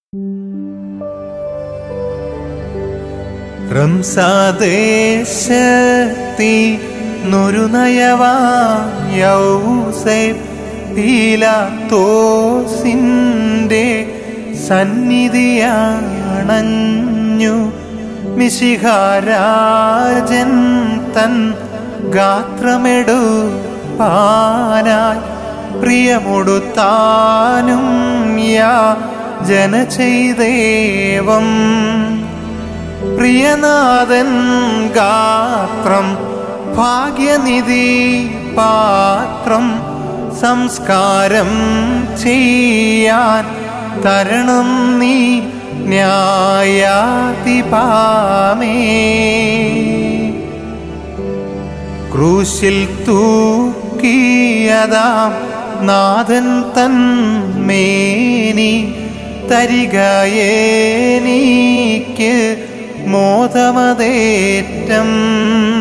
റംസാദേശത്തി നുരുനയവായൗസേ പീലാത്തോസിൻ്റെ സന്നിധിയാണഞ്ഞു മിശിഹാരാജൻ തൻ ഗാത്രമെടു പാനായി പ്രിയമൊടുത്താനും യാ ജന ചെയ്തേവം പ്രിയനാഥൻ ഗാത്രം ഭാഗ്യനിധി പാത്രം സംസ്കാരം ചെയ്യാൻ തരണം നീ ന്യായാതിപാമേ ക്രൂശിൽ തൂക്കിയതാം നാഥൻ തൻ മേനി തരികയേനിക്ക് മോദമതേറ്റം